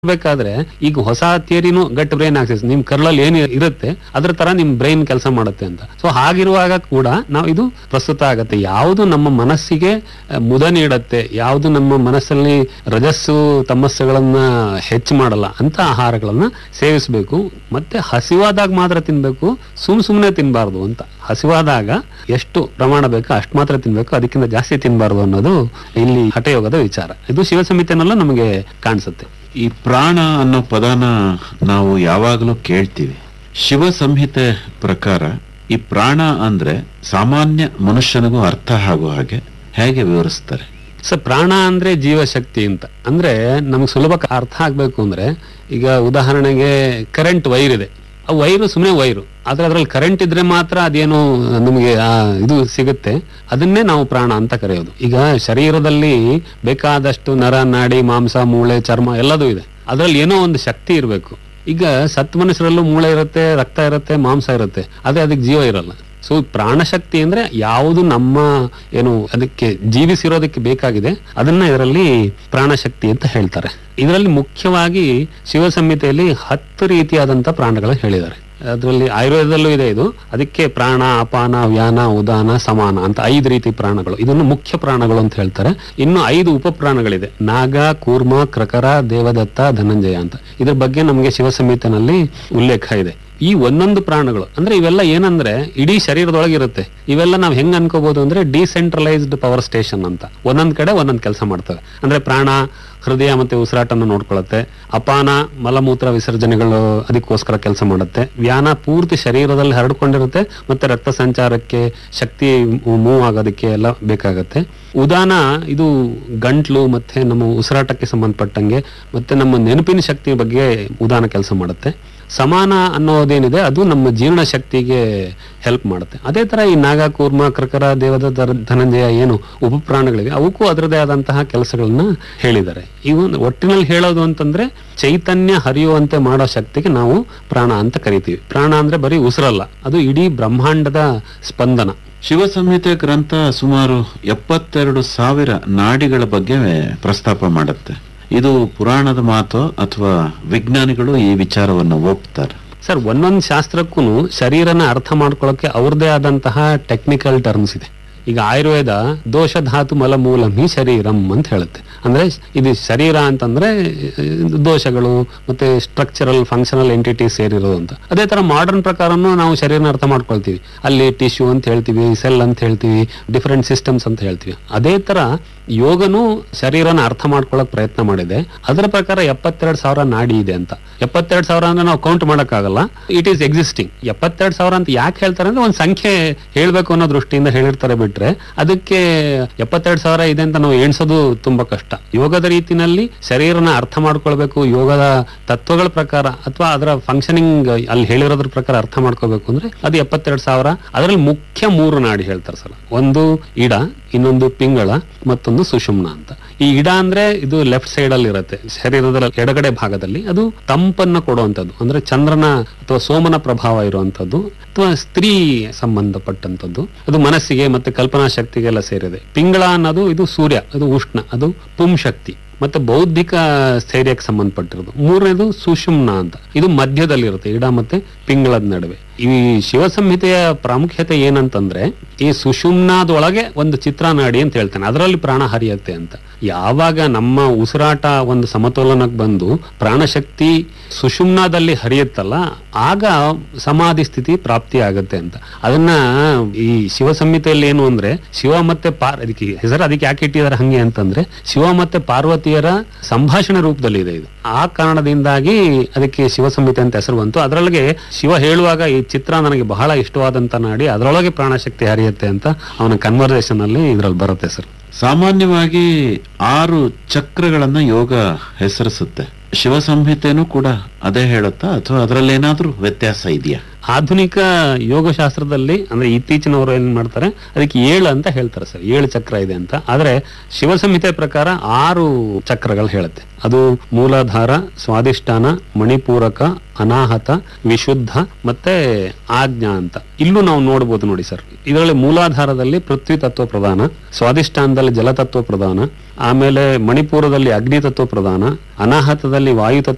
ಬೇಕಾದ್ರೆ ಈಗ ಹೊಸ ಥಿಯರಿನೂ ಗಟ್ ಬ್ರೈನ್ ಆಕ್ಸಿಸ್ ನಿಮ್ ಕರ್ಲಲ್ಲಿ ಏನು ಇರುತ್ತೆ ಅದ್ರ ತರ ನಿಮ್ ಬ್ರೈನ್ ಕೆಲಸ ಮಾಡುತ್ತೆ ಅಂತ ಸೊ ಹಾಗಿರುವಾಗ ಕೂಡ ನಾವು ಇದು ಪ್ರಸ್ತುತ ಆಗತ್ತೆ ಯಾವುದು ನಮ್ಮ ಮನಸ್ಸಿಗೆ ಆ, ಮುದ ನೀಡತ್ತೆ ಯಾವುದು ನಮ್ಮ ಮನಸ್ಸಲ್ಲಿ ರಜಸ್ಸು ತಮಸ್ಸುಗಳನ್ನ ಹೆಚ್ಚು ಮಾಡಲ್ಲ ಅಂತ ಆಹಾರಗಳನ್ನ ಸೇವಿಸಬೇಕು ಮತ್ತೆ ಹಸಿವಾದಾಗ ಮಾತ್ರ ತಿನ್ಬೇಕು ಸುಮ್ ಸುಮ್ನೆ ತಿನ್ಬಾರ್ದು ಅಂತ ಹಸಿವಾದಾಗ ಎಷ್ಟು ಪ್ರಮಾಣ ಬೇಕೋ ಅಷ್ಟು ಮಾತ್ರ ತಿನ್ಬೇಕು ಅದಕ್ಕಿಂತ ಜಾಸ್ತಿ ತಿನ್ಬಾರ್ದು ಅನ್ನೋದು ಇಲ್ಲಿ ಹಠಯೋಗದ ವಿಚಾರ ಇದು ಶಿವಸಮಿತಿನಲ್ಲೂ ನಮಗೆ ಕಾಣಿಸುತ್ತೆ ಈ ಪ್ರಾಣ ಅನ್ನೋ ಪದನ ನಾವು ಯಾವಾಗಲೂ ಕೇಳ್ತೀವಿ ಶಿವ ಸಂಹಿತೆ ಪ್ರಕಾರ ಈ ಪ್ರಾಣ ಅಂದ್ರೆ ಸಾಮಾನ್ಯ ಮನುಷ್ಯನಿಗೂ ಅರ್ಥ ಆಗೋ ಹಾಗೆ ಹೇಗೆ ವಿವರಿಸ್ತಾರೆ ಸೊ ಪ್ರಾಣ ಅಂದ್ರೆ ಜೀವಶಕ್ತಿ ಅಂತ ಅಂದ್ರೆ ನಮ್ಗೆ ಸುಲಭ ಅರ್ಥ ಆಗ್ಬೇಕು ಅಂದ್ರೆ ಈಗ ಉದಾಹರಣೆಗೆ ಕರೆಂಟ್ ವೈರ್ ಇದೆ ಆ ವೈರು ಸುಮ್ಮನೆ ವೈರು ಆದ್ರೆ ಅದ್ರಲ್ಲಿ ಕರೆಂಟ್ ಇದ್ರೆ ಮಾತ್ರ ಅದೇನು ನಮಗೆ ಆ ಇದು ಸಿಗುತ್ತೆ ಅದನ್ನೇ ನಾವು ಪ್ರಾಣ ಅಂತ ಕರೆಯೋದು ಈಗ ಶರೀರದಲ್ಲಿ ಬೇಕಾದಷ್ಟು ನರ ನಾಡಿ ಮಾಂಸ ಮೂಳೆ ಚರ್ಮ ಎಲ್ಲದೂ ಇದೆ ಅದ್ರಲ್ಲಿ ಏನೋ ಒಂದು ಶಕ್ತಿ ಇರಬೇಕು ಈಗ ಸತ್ ಮನುಷ್ಯರಲ್ಲೂ ಮೂಳೆ ಇರುತ್ತೆ ರಕ್ತ ಇರುತ್ತೆ ಮಾಂಸ ಇರುತ್ತೆ ಆದ್ರೆ ಅದಕ್ಕೆ ಜೀವ ಇರಲ್ಲ ಸೊ ಪ್ರಾಣಶಕ್ತಿ ಅಂದ್ರೆ ಯಾವುದು ನಮ್ಮ ಏನು ಅದಕ್ಕೆ ಜೀವಿಸಿರೋದಕ್ಕೆ ಬೇಕಾಗಿದೆ ಅದನ್ನ ಇದರಲ್ಲಿ ಪ್ರಾಣಶಕ್ತಿ ಅಂತ ಹೇಳ್ತಾರೆ ಇದರಲ್ಲಿ ಮುಖ್ಯವಾಗಿ ಶಿವ ಸಂಹಿತೆಯಲ್ಲಿ ಹತ್ತು ರೀತಿಯಾದಂತ ಪ್ರಾಣಗಳು ಹೇಳಿದ್ದಾರೆ ಅದರಲ್ಲಿ ಆಯುರ್ವೇದದಲ್ಲೂ ಇದೆ ಇದು ಅದಕ್ಕೆ ಪ್ರಾಣ ಅಪಾನ ವ್ಯಾನ ಉದಾನ ಸಮಾನ ಅಂತ ಐದು ರೀತಿ ಪ್ರಾಣಗಳು ಇದನ್ನು ಮುಖ್ಯ ಪ್ರಾಣಗಳು ಅಂತ ಹೇಳ್ತಾರೆ ಇನ್ನು ಐದು ಉಪ ಪ್ರಾಣಗಳಿದೆ ನಾಗ ಕೂರ್ಮ ಕ್ರಕರ ದೇವದತ್ತ ಧನಂಜಯ ಅಂತ ಇದ್ರ ಬಗ್ಗೆ ನಮಗೆ ಶಿವ ಸಂಹಿತೆನಲ್ಲಿ ಉಲ್ಲೇಖ ಇದೆ ಈ ಒಂದೊಂದು ಪ್ರಾಣಗಳು ಅಂದ್ರೆ ಇವೆಲ್ಲ ಏನಂದ್ರೆ ಇಡೀ ಶರೀರದೊಳಗೆ ಇರುತ್ತೆ ಇವೆಲ್ಲ ನಾವು ಹೆಂಗ್ ಅನ್ಕೋಬಹುದು ಅಂದ್ರೆ ಡಿಸೆಂಟ್ರಲೈಸ್ಡ್ ಪವರ್ ಸ್ಟೇಷನ್ ಅಂತ ಒಂದೊಂದ್ ಕಡೆ ಒಂದೊಂದ್ ಕೆಲಸ ಮಾಡ್ತವೆ ಅಂದ್ರೆ ಪ್ರಾಣ ಹೃದಯ ಮತ್ತೆ ಉಸಿರಾಟನ ನೋಡ್ಕೊಳ್ಳುತ್ತೆ ಅಪಾನ ಮಲಮೂತ್ರ ವಿಸರ್ಜನೆಗಳು ಅದಕ್ಕೋಸ್ಕರ ಕೆಲಸ ಮಾಡುತ್ತೆ ವ್ಯಾನ ಪೂರ್ತಿ ಶರೀರದಲ್ಲಿ ಹರಡ್ಕೊಂಡಿರುತ್ತೆ ಮತ್ತೆ ರಕ್ತ ಸಂಚಾರಕ್ಕೆ ಶಕ್ತಿ ಮೂವ್ ಆಗೋದಕ್ಕೆ ಎಲ್ಲ ಬೇಕಾಗತ್ತೆ ಉದಾನ ಇದು ಗಂಟ್ಲು ಮತ್ತೆ ನಮ್ಮ ಉಸಿರಾಟಕ್ಕೆ ಸಂಬಂಧಪಟ್ಟಂಗೆ ಮತ್ತೆ ನಮ್ಮ ನೆನಪಿನ ಶಕ್ತಿ ಬಗ್ಗೆ ಉದಾನ ಕೆಲಸ ಮಾಡುತ್ತೆ ಸಮಾನ ಅನ್ನೋದೇನಿದೆ ಅದು ನಮ್ಮ ಜೀರ್ಣ ಶಕ್ತಿಗೆ ಹೆಲ್ಪ್ ಮಾಡುತ್ತೆ ಅದೇ ತರ ಈ ನಾಗ ಕೂರ್ಮ ಕ್ರಕರ ದೇವದ ದರ- ಧನಂಜಯ ಏನು ಉಪಪ್ರಾಣಗಳಿವೆ ಅವಕ್ಕೂ ಅದರದೇ ಆದಂತಹ ಕೆಲಸಗಳನ್ನ ಹೇಳಿದ್ದಾರೆ ಇವು ಒಟ್ಟಿನಲ್ಲಿ ಹೇಳೋದು ಅಂತಂದ್ರೆ ಚೈತನ್ಯ ಹರಿಯುವಂತೆ ಮಾಡೋ ಶಕ್ತಿಗೆ ನಾವು ಪ್ರಾಣ ಅಂತ ಕರಿತೀವಿ ಪ್ರಾಣ ಅಂದ್ರೆ ಬರೀ ಉಸಿರಲ್ಲ ಅದು ಇಡೀ ಬ್ರಹ್ಮಾಂಡದ ಸ್ಪಂದನ ಶಿವ ಸಂಹಿತೆ ಗ್ರಂಥ ಸುಮಾರು ಎಪ್ಪತ್ತೆರಡು ಸಾವಿರ ನಾಡಿಗಳ ಬಗ್ಗೆ ಪ್ರಸ್ತಾಪ ಮಾಡುತ್ತೆ ಇದು ಪುರಾಣದ ಮಾತು ಅಥವಾ ವಿಜ್ಞಾನಿಗಳು ಈ ವಿಚಾರವನ್ನು ಒಪ್ತಾರೆ ಸರ್ ಒಂದೊಂದು ಶಾಸ್ತ್ರಕ್ಕೂ ಶರೀರನ ಅರ್ಥ ಮಾಡ್ಕೊಳ್ಳೋಕೆ ಅವ್ರದೇ ಆದಂತಹ ಟೆಕ್ನಿಕಲ್ ಟರ್ಮ್ಸ್ ಇದೆ ಈಗ ಆಯುರ್ವೇದ ದೋಷ ಧಾತು ಮಲ ಮೂಲಂ ಹಿ ಶರೀರಂ ಅಂತ ಹೇಳುತ್ತೆ ಅಂದ್ರೆ ಇದು ಶರೀರ ಅಂತಂದ್ರೆ ಇದು ದೋಷಗಳು ಮತ್ತೆ ಸ್ಟ್ರಕ್ಚರಲ್ ಫಂಕ್ಷನಲ್ ಎಂಟಿಟಿ ಸೇರಿರೋದು ಅಂತ ಅದೇ ತರ ಮಾಡರ್ನ್ ಪ್ರಕಾರನು ನಾವು ಶರೀರನ ಅರ್ಥ ಮಾಡ್ಕೊಳ್ತೀವಿ ಅಲ್ಲಿ ಟಿಶ್ಯೂ ಅಂತ ಹೇಳ್ತೀವಿ ಸೆಲ್ ಅಂತ ಹೇಳ್ತೀವಿ ಡಿಫರೆಂಟ್ ಸಿಸ್ಟಮ್ಸ್ ಅಂತ ಹೇಳ್ತೀವಿ ಅದೇ ತರ ಯೋಗನು ಶರೀರನ ಅರ್ಥ ಮಾಡ್ಕೊಳ್ಳೋಕೆ ಪ್ರಯತ್ನ ಮಾಡಿದೆ ಅದರ ಪ್ರಕಾರ ಎಪ್ಪತ್ತೆರಡು ಸಾವಿರ ನಾಡಿ ಇದೆ ಅಂತ ಎಪ್ಪತ್ತೆರಡು ಸಾವಿರ ಅಂದ್ರೆ ನಾವು ಕೌಂಟ್ ಮಾಡೋಕ್ಕಾಗಲ್ಲ ಇಟ್ ಈಸ್ ಎಕ್ಸಿಸ್ಟಿಂಗ್ ಎಪ್ಪತ್ತೆರಡು ಸಾವಿರ ಅಂತ ಯಾಕೆ ಹೇಳ್ತಾರೆ ಅಂದ್ರೆ ಒಂದು ಸಂಖ್ಯೆ ಹೇಳ್ಬೇಕು ಅನ್ನೋ ದೃಷ್ಟಿಯಿಂದ ಹೇಳಿರ್ತಾರೆ ಬಿಟ್ರೆ ಅದಕ್ಕೆ ಎಪ್ಪತ್ತೆರಡು ಸಾವಿರ ಇದೆ ಅಂತ ನಾವು ಎಣಿಸೋದು ತುಂಬಾ ಕಷ್ಟ ಯೋಗದ ರೀತಿನಲ್ಲಿ ಶರೀರನ ಅರ್ಥ ಮಾಡ್ಕೊಳ್ಬೇಕು ಯೋಗದ ತತ್ವಗಳ ಪ್ರಕಾರ ಅಥವಾ ಅದರ ಫಂಕ್ಷನಿಂಗ್ ಅಲ್ಲಿ ಹೇಳಿರೋದ್ರ ಪ್ರಕಾರ ಅರ್ಥ ಮಾಡ್ಕೋಬೇಕು ಅಂದ್ರೆ ಅದು ಎಪ್ಪತ್ತೆರಡು ಸಾವಿರ ಅದರಲ್ಲಿ ಮುಖ್ಯ ಮೂರು ನಾಡಿ ಹೇಳ್ತಾರೆ ಸರ್ ಒಂದು ಇಡ ಇನ್ನೊಂದು ಪಿಂಗಳ ಮತ್ತೊಂದು ಸುಷುಮ್ನ ಅಂತ ಈ ಇಡ ಅಂದ್ರೆ ಇದು ಲೆಫ್ಟ್ ಸೈಡ್ ಅಲ್ಲಿ ಇರುತ್ತೆ ಶರೀರದ ಎಡಗಡೆ ಭಾಗದಲ್ಲಿ ಅದು ತಂಪನ್ನ ಕೊಡುವಂಥದ್ದು ಅಂದ್ರೆ ಚಂದ್ರನ ಅಥವಾ ಸೋಮನ ಪ್ರಭಾವ ಇರುವಂತದ್ದು ಅಥವಾ ಸ್ತ್ರೀ ಸಂಬಂಧಪಟ್ಟಂತದ್ದು ಅದು ಮನಸ್ಸಿಗೆ ಮತ್ತೆ ಕಲ್ಪನಾ ಶಕ್ತಿಗೆಲ್ಲ ಸೇರಿದೆ ಪಿಂಗಳ ಅನ್ನೋದು ಇದು ಸೂರ್ಯ ಅದು ಉಷ್ಣ ಅದು ಪುಂ ಶಕ್ತಿ ಮತ್ತೆ ಬೌದ್ಧಿಕ ಸ್ಥೈರ್ಯಕ್ಕೆ ಸಂಬಂಧಪಟ್ಟಿರೋದು ಮೂರನೇದು ಸುಷುಮ್ನ ಅಂತ ಇದು ಮಧ್ಯದಲ್ಲಿರುತ್ತೆ ಇಡ ಮತ್ತೆ ಪಿಂಗಳದ ನಡುವೆ ಈ ಶಿವ ಸಂಹಿತೆಯ ಪ್ರಾಮುಖ್ಯತೆ ಏನಂತಂದ್ರೆ ಈ ಸುಷುಮ್ನಾದೊಳಗೆ ಒಂದು ಚಿತ್ರನಾಡಿ ಅಂತ ಹೇಳ್ತಾನೆ ಅದರಲ್ಲಿ ಪ್ರಾಣ ಹರಿಯತ್ತೆ ಅಂತ ಯಾವಾಗ ನಮ್ಮ ಉಸಿರಾಟ ಒಂದು ಸಮತೋಲನಕ್ಕೆ ಬಂದು ಪ್ರಾಣಶಕ್ತಿ ಸುಷುಮ್ನಾದಲ್ಲಿ ಹರಿಯುತ್ತಲ್ಲ ಆಗ ಸಮಾಧಿ ಸ್ಥಿತಿ ಪ್ರಾಪ್ತಿ ಆಗತ್ತೆ ಅಂತ ಅದನ್ನ ಈ ಶಿವ ಸಂಹಿತೆಯಲ್ಲಿ ಏನು ಅಂದ್ರೆ ಶಿವ ಮತ್ತೆ ಪಾರ್ ಅದಕ್ಕೆ ಹೆಸರು ಅದಕ್ಕೆ ಯಾಕೆ ಇಟ್ಟಿದ್ದಾರೆ ಹಂಗೆ ಅಂತಂದ್ರೆ ಶಿವ ಮತ್ತೆ ಪಾರ್ವತಿಯರ ಸಂಭಾಷಣೆ ರೂಪದಲ್ಲಿ ಇದೆ ಇದು ಆ ಕಾರಣದಿಂದಾಗಿ ಅದಕ್ಕೆ ಶಿವ ಸಂಹಿತೆ ಅಂತ ಹೆಸರು ಬಂತು ಅದರೊಳಗೆ ಶಿವ ಹೇಳುವಾಗ ಈ ಚಿತ್ರ ನನಗೆ ಬಹಳ ಇಷ್ಟವಾದಂತ ನಾಡಿ ಅದರೊಳಗೆ ಪ್ರಾಣಶಕ್ತಿ ಹರಿಯುತ್ತೆ ಅಂತ ಅವನ ಕನ್ವರ್ಸೇಷನ್ ಅಲ್ಲಿ ಇದ್ರಲ್ಲಿ ಬರುತ್ತೆ ಸರ್ ಸಾಮಾನ್ಯವಾಗಿ ಆರು ಚಕ್ರಗಳನ್ನ ಯೋಗ ಹೆಸರಿಸುತ್ತೆ ಶಿವ ಸಂಹಿತೆನೂ ಕೂಡ ಅದೇ ಹೇಳುತ್ತಾ ಅಥವಾ ಅದರಲ್ಲೇನಾದ್ರೂ ವ್ಯತ್ಯಾಸ ಇದೆಯಾ ಆಧುನಿಕ ಯೋಗಶಾಸ್ತ್ರದಲ್ಲಿ ಅಂದ್ರೆ ಇತ್ತೀಚಿನವರು ಏನ್ ಮಾಡ್ತಾರೆ ಅದಕ್ಕೆ ಏಳು ಅಂತ ಹೇಳ್ತಾರೆ ಸರ್ ಏಳು ಚಕ್ರ ಇದೆ ಅಂತ ಆದ್ರೆ ಶಿವ ಸಂಹಿತೆ ಪ್ರಕಾರ ಆರು ಚಕ್ರಗಳು ಹೇಳುತ್ತೆ ಅದು ಮೂಲಾಧಾರ ಸ್ವಾದಿಷ್ಠಾನ ಮಣಿಪೂರಕ ಅನಾಹತ ವಿಶುದ್ಧ ಮತ್ತೆ ಆಜ್ಞಾ ಅಂತ ಇಲ್ಲೂ ನಾವು ನೋಡ್ಬೋದು ನೋಡಿ ಸರ್ ಇದರಲ್ಲಿ ಮೂಲಾಧಾರದಲ್ಲಿ ಪೃಥ್ವಿ ತತ್ವ ಪ್ರಧಾನ ಸ್ವಾದಿಷ್ಠಾನದಲ್ಲಿ ಜಲತತ್ವ ಪ್ರಧಾನ ಆಮೇಲೆ ಮಣಿಪುರದಲ್ಲಿ ಅಗ್ನಿ ತತ್ವ ಪ್ರಧಾನ ಅನಾಹತದಲ್ಲಿ ವಾಯು ತತ್ವ